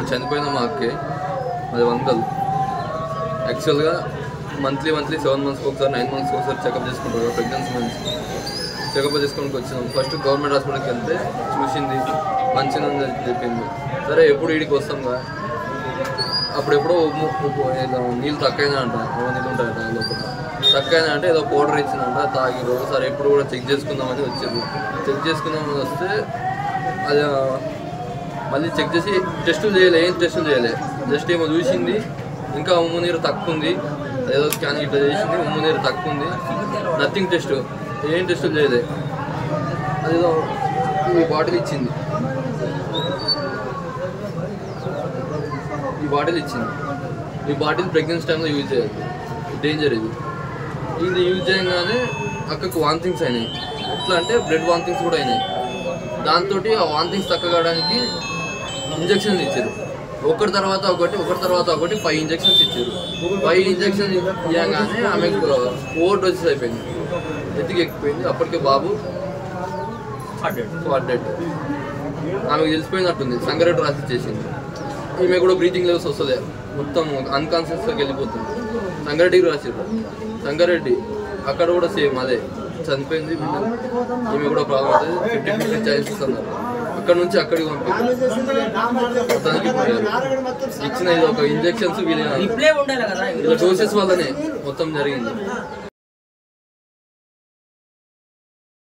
ఇప్పుడు చనిపోయిన మా అక్కే అది వందలు యాక్చువల్గా మంత్లీ మంత్లీ సెవెన్ మంత్స్కి ఒకసారి నైన్ మంత్స్కి ఒకసారి చెకప్ చేసుకుంటారు ప్రెగ్నెన్సీ మంత్స్ చెకప్ చేసుకోవడానికి వచ్చినాం ఫస్ట్ గవర్నమెంట్ హాస్పిటల్కి వెళ్తే చూసింది మంచిగా ఉందని చెప్పింది సరే ఎప్పుడు ఈడికి వస్తాంగా అప్పుడెప్పుడో ఉమ్ము- ఉప్పు- ఏదో నీళ్ళు తక్కువైనా అంట ఏమో నీళ్ళు ఉంటాయట లోపల తక్కువైనా అంటే ఏదో పౌడర్ ఇచ్చిందంట తాగిరు సరే ఎప్పుడు కూడా చెక్ చేసుకుందామని వచ్చారు చెక్ చేసుకుందామని వస్తే అది ఆ, మళ్ళీ చెక్ చేసి టెస్టులు చేయలే ఏం టెస్టులు చేయలే జస్ట్ ఏమో చూసింది ఇంకా ఉమ్ము నీరు తక్కువ ఉంది ఏదో స్కాన్ ఇట్లా చేసింది ఉమ్ము నీరు తక్కువ ఉంది నథింగ్ టెస్ట్ ఏం టెస్టులు చేయలే అదేదో ఈ బాటిల్ ఇచ్చింది ఈ బాటిల్ ఇచ్చింది ఈ బాటిల్ ప్రెగ్నెన్సీ టైంలో యూజ్ చేయాలి డేంజర్ ఇది ఇది యూజ్ చేయగానే అక్కకు వాంతింగ్స్ అయినాయి ఎట్లా అంటే బ్లడ్ వాంతింగ్స్ కూడా అయినాయి దాంతో ఆ వాంతింగ్స్ తగ్గడానికి ఇంజక్షన్స్ ఇచ్చారు ఒకటి తర్వాత ఒకటి ఒకటి తర్వాత ఒకటి ఫైవ్ ఇంజక్షన్స్ ఇచ్చారు ఫైవ్ ఇంజక్షన్ ఇవ్వగానే ఆమెకు ఓవర్ డోసెస్ అయిపోయింది ఎత్తికి ఎక్కిపోయింది అప్పటికే బాబు స్పాట్ డెడ్ ఆమెకు తెలిసిపోయినట్టుంది సంగారెడ్డి రాసి ఇచ్చేసింది ఈమె కూడా బ్రీతింగ్ లెవెల్స్ వస్తుంది మొత్తం అన్కాన్షియస్లోకి వెళ్ళిపోతుంది సంగారెడ్డికి రాసిర్రు సంగారెడ్డి అక్కడ కూడా సేమ్ అదే చనిపోయింది బిడ్డ ఈమె కూడా ప్రాబ్లం అవుతుంది ఫిఫ్టీ ఫిఫ్టీ ఛాన్సెస్ అన్నారు అక్కడ నుంచి అక్కడికి పంపించారు మొత్తానికి ఇచ్చిన ఇది ఒక ఇంజెక్షన్స్ వీళ్ళ రిప్లై ఉండాలి కదా ఇలా డోసెస్ వల్లనే మొత్తం జరిగింది